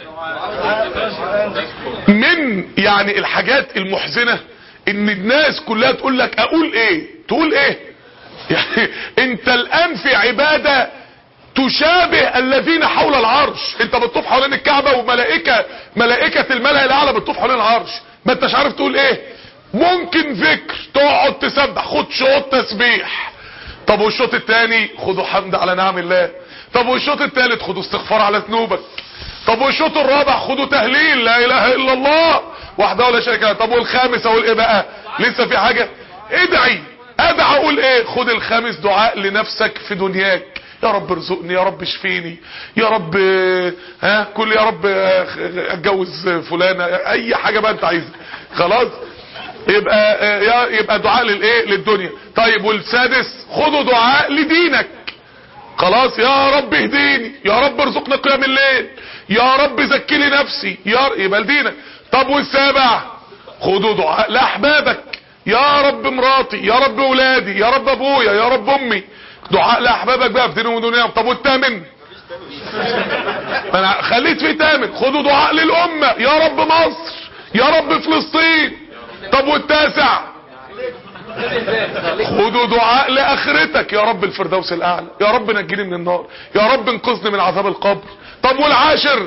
من يعني الحاجات المحزنة ان الناس كلها تقول لك اقول ايه تقول ايه يعني انت الان في عبادة تشابه الذين حول العرش انت بتطوف حوالين الكعبة وملائكة ملائكة الملأ الاعلى بتطوف حوالين العرش ما انتش عارف تقول ايه ممكن ذكر تقعد تسبح خد شوط تسبيح طب والشوط التاني خدوا حمد على نعم الله طب والشوط التالت خدوا استغفار على ذنوبك طب والشوط الرابع خدوا تهليل لا اله الا الله وحده ولا شريك له طب والخامس اقول ايه بقى لسه في حاجة ادعي ادعى اقول ايه خد الخامس دعاء لنفسك في دنياك يا رب ارزقني يا رب اشفيني يا رب آه، ها كل يا رب آه، اتجوز فلانة اي حاجة بقى انت عايزها خلاص يبقى آه، يا- يبقى دعاء للايه للدنيا طيب والسادس خدوا دعاء لدينك خلاص يا رب اهديني يا رب ارزقنا قيام الليل يا رب زكي لي نفسي يا يبقى لدينك طب والسابع خدوا دعاء لاحبابك يا رب مراتي يا رب ولادي يا رب ابويا يا رب امي دعاء لاحبابك بقى في دينهم ودنياهم طب والثامن ما انا خليت في تامن خدوا دعاء للامه يا رب مصر يا رب فلسطين طب والتاسع خدوا دعاء لاخرتك يا رب الفردوس الاعلى يا رب نجيني من النار يا رب انقذني من عذاب القبر طب والعاشر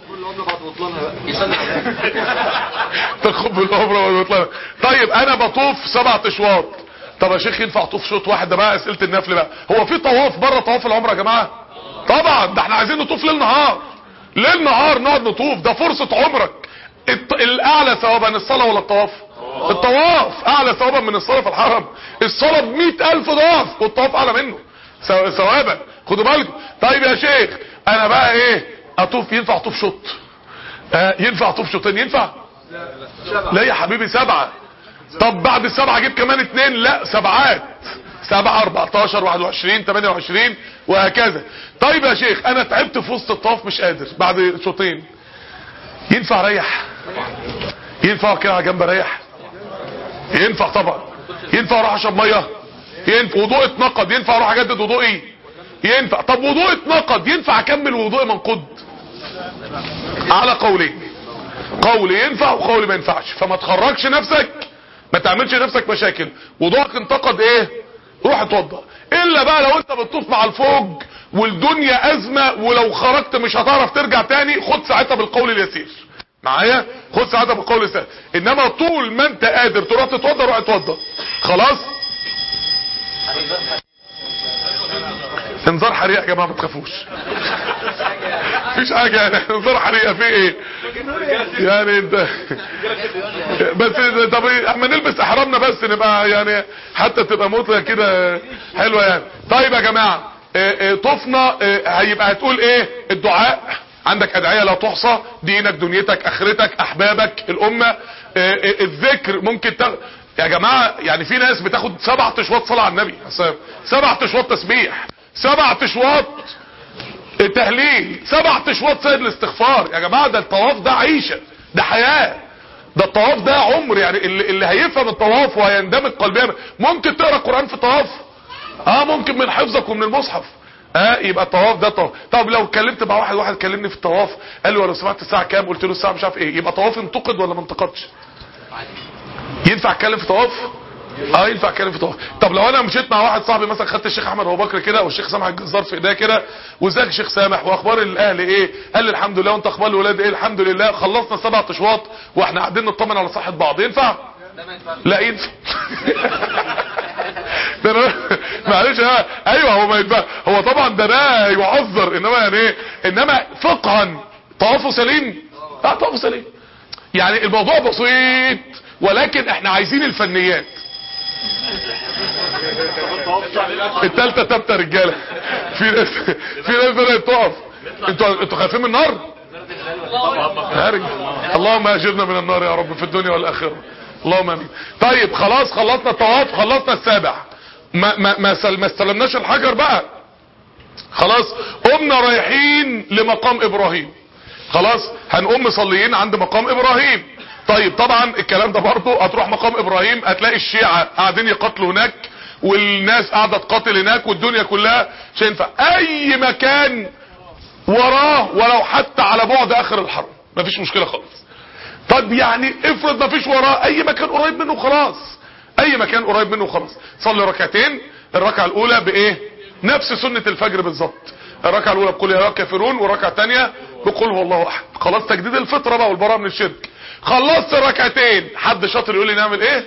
تخب العمره والمطلقه طيب انا بطوف سبع اشواط طب يا شيخ ينفع اطوف شوط واحد ده بقى اسئله النفل بقى هو في طواف بره طواف العمره يا جماعه طبعا ده احنا عايزين نطوف ليل نهار ليل نهار نقعد نطوف ده فرصه عمرك الط- الاعلى ثوابا الصلاه ولا الطواف الطواف اعلى ثوابا من الصلاه في الحرم الصلاه ب ألف ضعف والطواف اعلى منه ثو- ثوابا خدوا بالكم طيب يا شيخ انا بقى ايه اطوف ينفع اطوف شوط آه ينفع اطوف شوطين ينفع لا يا حبيبي سبعة طب بعد السبعة اجيب كمان اتنين لا سبعات سبعة 14 21 28 وهكذا طيب يا شيخ انا تعبت في وسط الطواف مش قادر بعد شوطين ينفع اريح ينفع كده على جنب اريح ينفع طبعا ينفع اروح اشرب ميه ينفع وضوء اتنقض ينفع اروح اجدد وضوئي ينفع طب وضوء اتنقض ينفع اكمل وضوء منقض على قولين قول ينفع وقول ما ينفعش فما تخرجش نفسك ما تعملش نفسك مشاكل وضوءك انتقد ايه روح اتوضى الا بقى لو انت بتطوف مع الفوج والدنيا ازمة ولو خرجت مش هتعرف ترجع تاني خد ساعتها بالقول اليسير معايا خد ساعتها بالقول اليسير انما طول ما انت قادر تروح تتوضى روح اتوضى خلاص انذار حريقه يا جماعه ما تخافوش مفيش حاجه يعني انذار حريقه في ايه يعني انت بس طب إيه، اما نلبس احرامنا بس نبقى يعني حتى تبقى مطلع كده حلوه يعني طيب يا جماعه إيه، إيه، طفنا إيه، هيبقى هتقول ايه الدعاء عندك ادعيه لا تحصى دينك دنيتك اخرتك احبابك الامه إيه، إيه، الذكر ممكن تغ... يا جماعه يعني في ناس بتاخد سبع اشواط صلاه على النبي سبع اشواط تسبيح سبع اشواط تهليل سبع اشواط سيد الاستغفار يا جماعه ده الطواف ده عيشه ده حياه ده الطواف ده عمر يعني اللي, اللي هيفهم الطواف وهيندمج قلبيا ممكن تقرا القران في الطواف اه ممكن من حفظك ومن المصحف اه يبقى الطواف ده طواف طب لو اتكلمت مع واحد واحد كلمني في الطواف قال لي ولو سمعت الساعه كام قلت له الساعه مش عارف ايه يبقى طواف انتقد ولا ما انتقدش ينفع اتكلم في طواف اه ينفع اتكلم في طواف طب لو انا مشيت مع واحد صاحبي مثلا خدت الشيخ احمد ابو بكر كده والشيخ سامح الجزار في ايديا كده وازيك يا شيخ سامح واخبار الاهل ايه قال لي الحمد لله وانت اخبار الولاد ايه الحمد لله خلصنا سبع اشواط واحنا قاعدين نطمن على صحه بعض ينفع لا ينفع ده أنا- معلش ها ايوه هو ما ينفع هو طبعا ده ده يعذر انما يعني ايه انما فقها طوافه سليم لا طوافه سليم يعني الموضوع بسيط ولكن احنا عايزين الفنيات التالتة تابتة رجالة في ناس في ناس بدأت تقف انتوا انتوا خايفين من النار؟ هارج اللهم اجرنا من النار يا رب في الدنيا والاخره اللهم امين طيب خلاص خلصنا الطواف خلصنا السابع ما ما ما, سل ما استلمناش الحجر بقى خلاص قمنا رايحين لمقام ابراهيم خلاص هنقوم مصليين عند مقام ابراهيم طيب طبعا الكلام ده برضه هتروح مقام ابراهيم هتلاقي الشيعة قاعدين يقاتلوا هناك والناس قاعدة تقاتل هناك والدنيا كلها مش هينفع اي مكان وراه ولو حتى على بعد اخر الحرم مفيش مشكلة خالص طب يعني افرض مفيش وراه اي مكان قريب منه خلاص اي مكان قريب منه خلاص صلي ركعتين الركعة الاولى بايه نفس سنة الفجر بالظبط الركعة الاولى بقول يا كافرون والركعة الثانية بقول هو الله احد خلاص تجديد الفطرة بقى والبراءة من الشرك خلصت الركعتين حد شاطر يقول لي نعمل ايه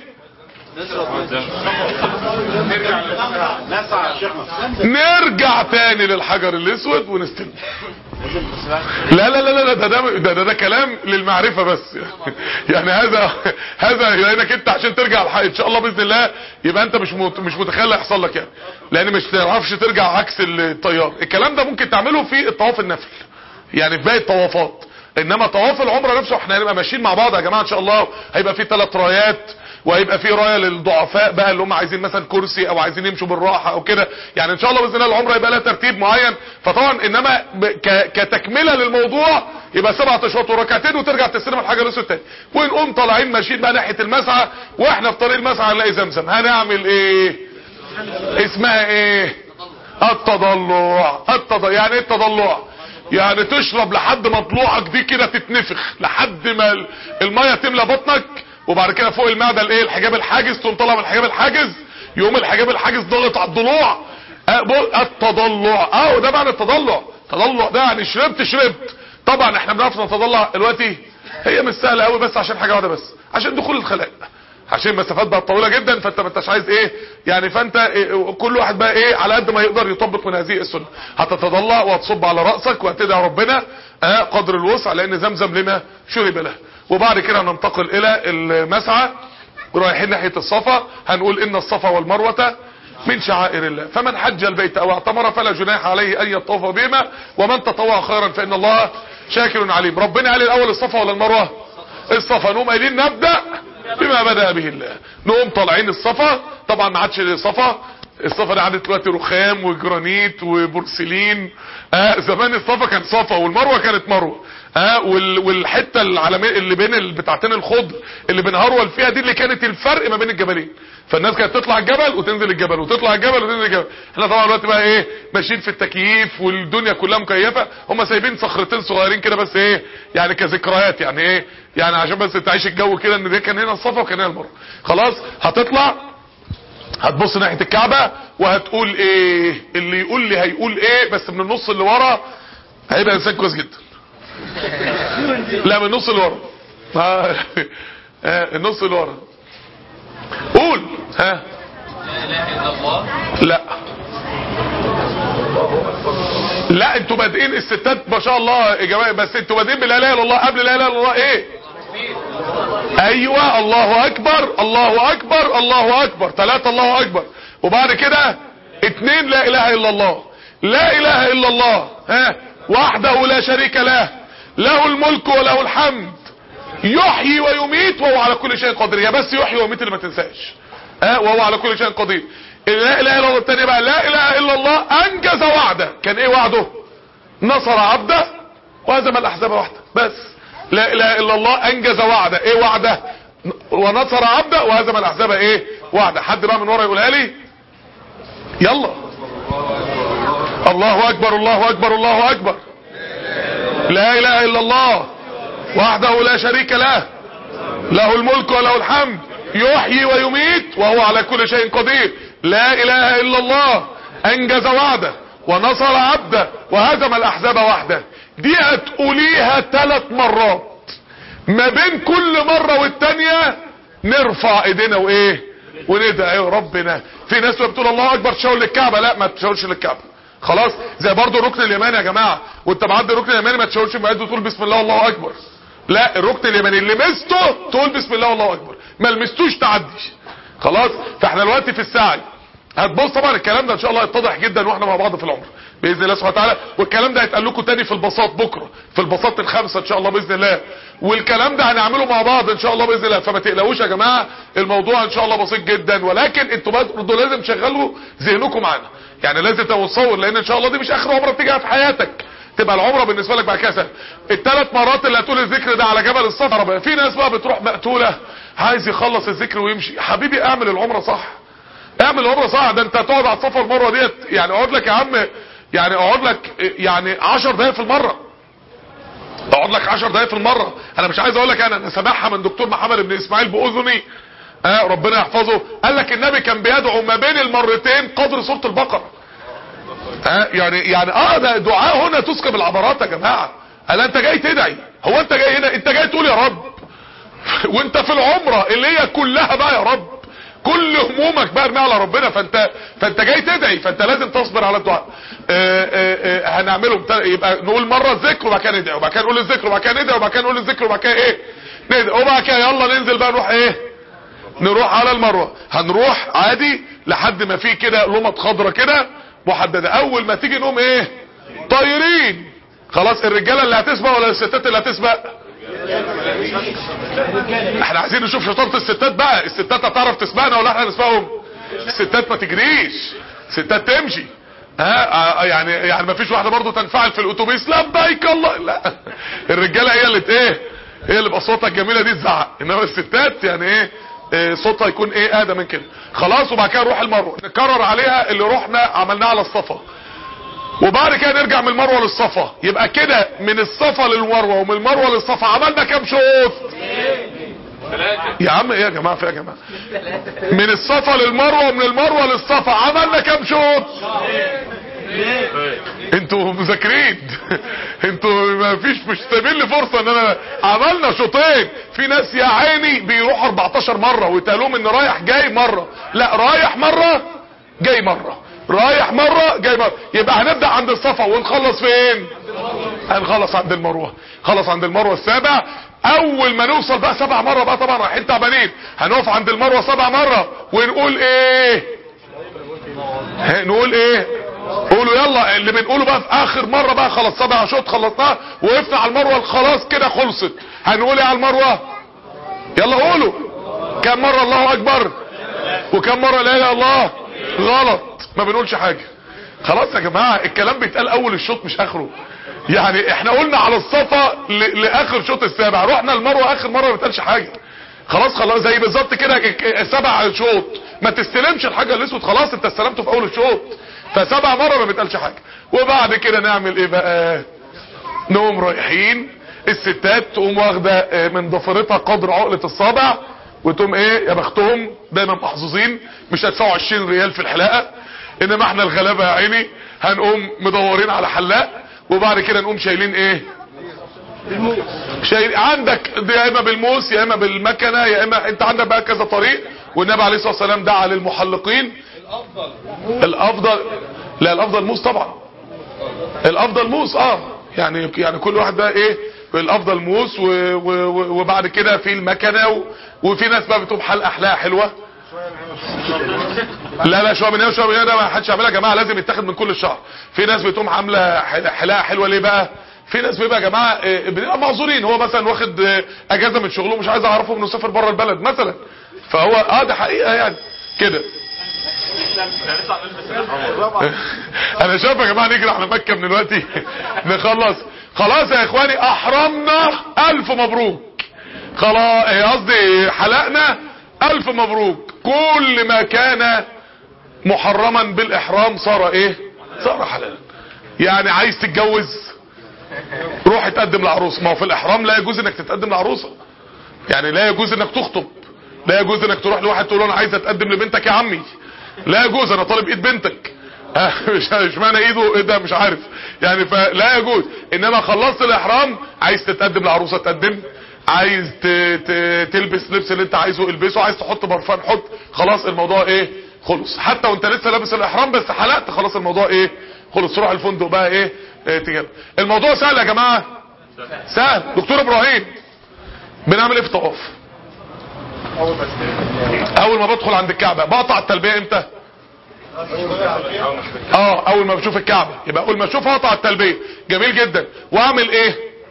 نسعى يا شيخنا نرجع تاني للحجر الاسود ونستلم لا لا لا لا ده ده ده, ده, ده كلام للمعرفة بس يعني هذا هذا لانك انت عشان ترجع الحق ان شاء الله باذن الله يبقى انت مش مت- مش متخيل يحصل لك يعني لان مش تعرفش ترجع عكس التيار الكلام ده ممكن تعمله في الطواف النفل يعني في باقي الطوافات انما طواف العمره نفسه احنا هنبقى ماشيين مع بعض يا جماعه ان شاء الله هيبقى في ثلاث رايات وهيبقى في رايه للضعفاء بقى اللي هم عايزين مثلا كرسي او عايزين يمشوا بالراحه او كده يعني ان شاء الله باذن الله العمره يبقى لها ترتيب معين فطبعا انما ب- ك- كتكمله للموضوع يبقى سبعة اشواط وركعتين وترجع تستلم الحجر الاسود تاني ونقوم طالعين ماشيين بقى ناحيه المسعى واحنا في طريق المسعى هنلاقي زمزم هنعمل ايه اسمها ايه التضلع التضلع يعني ايه التضلع يعني تشرب لحد ما طلوعك دي كده تتنفخ لحد ما ال- الميه تملى بطنك وبعد كده فوق المعده الايه الحجاب الحاجز تقوم طالع من الحجاب الحاجز يقوم الحجاب الحاجز ضغط على الضلوع آه، بقول التضلع اه وده معنى التضلع التضلع ده يعني شربت شربت طبعا احنا بنعرف نتضلع دلوقتي هي مش سهله قوي بس عشان حاجه واحده بس عشان دخول الخلاء عشان المسافات بقت طويله جدا فانت ما انتش عايز ايه يعني فانت إيه كل واحد بقى ايه على قد ما يقدر يطبق من هذه السنه هتتضلع وهتصب على راسك وهتدعي ربنا آه قدر الوسع لان زمزم لما شرب له وبعد كده ننتقل الى المسعى رايحين ناحيه الصفا هنقول ان الصفا والمروه من شعائر الله فمن حج البيت او اعتمر فلا جناح عليه ان يطوف بهما ومن تطوع خيرا فان الله شاكر عليم ربنا قال الاول الصفا ولا المروه الصفا نقوم قايلين نبدا بما بدا به الله نقوم طالعين الصفا طبعا ما عادش صفا الصفا دي عادت دلوقتي رخام وجرانيت وبورسلين آه زمان الصفا كان صفا والمروه كانت مروه اه وال والحته العالميه اللي بين ال- بتاعتين الخضر اللي بنهرول فيها دي اللي كانت الفرق ما بين الجبلين فالناس كانت تطلع الجبل وتنزل الجبل وتطلع الجبل وتنزل الجبل احنا طبعا دلوقتي بقى ايه ماشيين في التكييف والدنيا كلها مكيفه هم سايبين صخرتين صغيرين كده بس ايه يعني كذكريات يعني ايه يعني عشان بس تعيش الجو كده ان ده كان هنا الصفا وكان هنا المروه خلاص هتطلع هتبص ناحيه الكعبه وهتقول ايه اللي يقول لي هيقول ايه بس من النص اللي ورا هيبقى انسان كويس جدا لا من النص اللي ورا آه، آه، النص اللي ورا قول ها لا لا انتوا بادئين الستات ما شاء الله يا جماعه بس انتوا بادئين بلا اله الا الله قبل لا اله الا الله ايه ايوه الله اكبر الله اكبر الله اكبر ثلاثة الله اكبر وبعد كده اتنين لا اله الا الله لا اله الا الله ها وحده لا شريك له له الملك وله الحمد يحيي ويميت وهو على كل شيء قدير يا بس يحيي ويميت اللي ما تنساش ها وهو على كل شيء قدير لا اله الا الله الثانيه بقى لا اله الا الله انجز وعده كان ايه وعده نصر عبده وهزم الاحزاب وحده بس لا اله الا الله انجز وعده ايه وعده ونصر عبده وهزم الاحزاب ايه وعده حد بقى من ورا يقولها لي يلا الله اكبر الله اكبر الله اكبر لا اله الا الله وحده لا شريك له له الملك وله الحمد يحيي ويميت وهو على كل شيء قدير لا اله الا الله انجز وعده ونصر عبده وهزم الاحزاب وحده دي هتقوليها ثلاث مرات ما بين كل مرة والتانية نرفع ايدينا وايه وندعي ربنا في ناس بتقول الله اكبر تشاور للكعبة لا ما تشاورش للكعبة خلاص زي برضو الركن اليماني يا جماعة وانت معدي الركن اليماني ما تشاورش بعيد وتقول بسم الله والله اكبر لا الركن اليماني اللي مسته تقول بسم الله والله اكبر ما لمستوش تعدي خلاص فاحنا دلوقتي في السعي هتبص طبعا الكلام ده ان شاء الله يتضح جدا واحنا مع بعض في العمر باذن الله سبحانه وتعالى والكلام ده هيتقال لكم تاني في البساط بكره في البساط الخامسه ان شاء الله باذن الله والكلام ده هنعمله مع بعض ان شاء الله باذن الله فما تقلقوش يا جماعه الموضوع ان شاء الله بسيط جدا ولكن انتوا برضه لازم تشغلوا ذهنكم معانا يعني لازم تتصور لان ان شاء الله دي مش اخر عمره تيجي في حياتك تبقى العمره بالنسبه لك بعد كده سهل الثلاث مرات اللي هتقول الذكر ده على جبل الصفا بقى في ناس بقى بتروح مقتوله عايز يخلص الذكر ويمشي حبيبي اعمل العمره صح اعمل العمره صح ده انت تقعد على الصفا المره ديت يعني اقعد لك يا عم يعني اقعد لك يعني 10 دقايق في المره اقعد لك 10 دقايق في المره انا مش عايز اقول لك انا انا سامعها من دكتور محمد بن اسماعيل باذني آه ربنا يحفظه قال لك النبي كان بيدعو ما بين المرتين قدر سوره البقره آه يعني يعني اه ده دعاء هنا تسكب العبرات يا جماعه قال انت جاي تدعي هو انت جاي هنا انت جاي تقول يا رب وانت في العمره اللي هي كلها بقى يا رب كل همومك بقى ارمي على ربنا فانت فانت جاي تدعي فانت لازم تصبر على الدعاء آه آه آه هنعمله بتا... يبقى نقول مره الذكر وبعد كده ندعي وبعد كده نقول الذكر وبعد كده ندعي وبعد كده نقول الذكر وبعد كده ايه ندعي وبعد كده يلا ننزل بقى نروح ايه نروح على المروه هنروح عادي لحد ما في كده لمط خضره كده محدده اول ما تيجي نقوم ايه طايرين خلاص الرجاله اللي هتسبق ولا الستات اللي هتسبق احنا عايزين نشوف شطارة الستات بقى الستات هتعرف تسبقنا ولا احنا نسبقهم الستات ما تجريش الستات تمشي ها يعني يعني ما فيش واحده برضو تنفعل في الاتوبيس لبيك الله لا الرجاله هي اللي ايه هي اللي باصواتها الجميله دي تزعق انما الستات يعني ايه إيه صوتها يكون ايه اهدى من كده خلاص وبعد كده نروح المروه نكرر عليها اللي رحنا عملناه على الصفا وبعد كده نرجع من المروه للصفا يبقى كده من الصفا للمروه ومن المروه للصفا عملنا كام شوط يا عم ايه يا جماعه في يا جماعه من الصفا للمروه ومن المروه للصفا عملنا كام شوط انتوا مذاكرين انتوا ما فيش مش سايبين لي فرصه ان انا عملنا شوطين في ناس يا عيني بيروحوا 14 مره ويتقالهم ان رايح جاي مره لا رايح مره جاي مره رايح مرة جاي مرة يبقى هنبدأ عند الصفا ونخلص فين هنخلص عند المروة خلص عند المروة السابع اول ما نوصل بقى سبع مرة بقى طبعا رايحين تعبانين هنقف عند المروة سبع مرة ونقول ايه نقول ايه قولوا يلا اللي بنقوله بقى في اخر مرة بقى خلاص سبع شوط خلصناها وقفنا على المروة خلاص كده خلصت هنقول ايه على المروة يلا قولوا كم مرة الله اكبر وكم مرة لا اله الا الله غلط ما بنقولش حاجة خلاص يا جماعة الكلام بيتقال اول الشوط مش اخره يعني احنا قلنا على الصفا ل- لاخر شوط السابع رحنا المروه اخر مره ما بتقالش حاجه خلاص خلاص زي بالظبط كده ك- ك- سبع شوط ما تستلمش الحاجه الاسود خلاص انت استلمته في اول الشوط فسبع مره ما بتقالش حاجه وبعد كده نعمل ايه بقى نقوم رايحين الستات تقوم واخده آه، من ضفيرتها قدر عقله الصابع وتقوم ايه يا بختهم دايما محظوظين مش هيدفعوا 20 ريال في الحلاقه انما احنا الغلابه يا عيني هنقوم مدورين على حلاق وبعد كده نقوم شايلين ايه شايل عندك ده يا اما بالموس يا اما بالمكنه يا اما انت عندك بقى كذا طريق والنبي عليه الصلاه والسلام دعا للمحلقين الافضل لا الافضل موس طبعا الافضل موس اه يعني يعني كل واحد بقى ايه الافضل موس و و و وبعد كده في المكنه و وفي ناس بقى بتقوم حلقه حلاقه حلوه لا لا شويه من هنا وشويه من هنا ده ما حدش يعملها يا جماعه لازم يتاخد من كل الشهر في ناس بتقوم عامله حل- حلاقه حلوه ليه بقى في ناس بيبقى يا جماعه آه، بنبقى معذورين هو مثلا واخد آه، اجازه من شغله مش عايز اعرفه انه سافر بره البلد مثلا فهو اه ده حقيقه يعني كده انا شايف يا جماعه نجري على مكه من دلوقتي نخلص خلاص يا اخواني احرمنا الف مبروك خلاص إيه قصدي حلقنا الف مبروك كل ما كان محرما بالاحرام صار ايه صار حلالا يعني عايز تتجوز روح اتقدم لعروسه ما هو في الاحرام لا يجوز انك تتقدم لعروسه يعني لا يجوز انك تخطب لا يجوز انك تروح لواحد تقول له انا عايز اتقدم لبنتك يا عمي لا يجوز انا طالب ايد بنتك آه، مش مش معنى ايده ايه ده مش عارف يعني فلا يجوز انما خلصت الاحرام عايز تتقدم لعروسه تقدم عايز ت... ت... تلبس لبس اللي انت عايزه البسه عايز تحط برفان حط خلاص الموضوع ايه خلص حتى وانت لسه لابس الاحرام بس حلقت خلاص الموضوع ايه خلص تروح الفندق بقى ايه, إيه تجيب الموضوع سهل يا جماعه سهل دكتور ابراهيم بنعمل ايه في الطواف اول ما بدخل عند الكعبه بقطع التلبيه امتى اه اول ما بشوف الكعبه يبقى اول ما اشوفها اقطع التلبيه جميل جدا واعمل ايه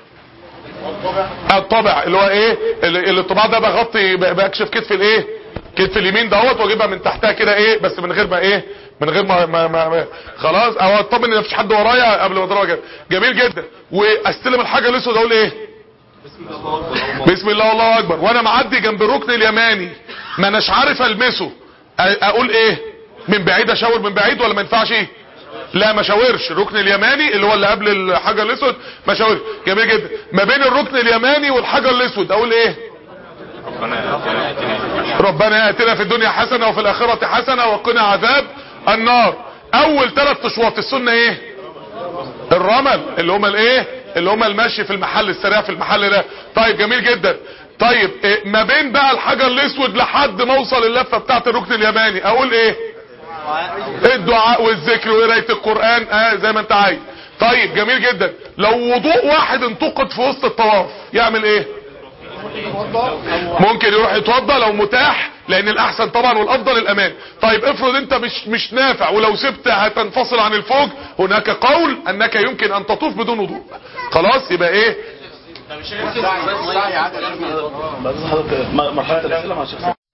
الطبع اللي هو ايه اللي اللي الطباع ده بغطي ب- بكشف كتف الايه كتف اليمين دوت واجيبها من تحتها كده ايه بس من غير ما ايه من غير ما, ما, ما, ما خلاص او اطمن ان مفيش حد ورايا قبل ما اضربها كده جميل جدا واستلم الحاجه الاسود اقول ايه بسم الله والله اكبر وانا معدي جنب الركن اليماني ما اناش عارف المسه أ- اقول ايه من بعيد اشاور من بعيد ولا ما ينفعش ايه لا ما شاورش الركن اليماني اللي هو اللي قبل الحجر الاسود ما شاورش جميل جدا ما بين الركن اليماني والحجر الاسود اقول ايه ربنا ياتنا في الدنيا حسنه وفي الاخره حسنه وقنا عذاب النار اول ثلاث اشواط السنه ايه الرمل اللي هم الايه اللي هم المشي في المحل السريع في المحل ده طيب جميل جدا طيب إيه ما بين بقى الحجر الاسود لحد ما اوصل اللفه بتاعت الركن اليماني اقول ايه الدعاء والذكر وقرايه القران اه زي ما انت عايز طيب جميل جدا لو وضوء واحد انتقد في وسط الطواف يعمل ايه ممكن يروح يتوضى لو متاح لان الاحسن طبعا والافضل الامان طيب افرض انت مش مش نافع ولو سبت هتنفصل عن الفوج هناك قول انك يمكن ان تطوف بدون وضوء خلاص يبقى ايه بعد حضرتك مرحله الاسئله مع الشيخ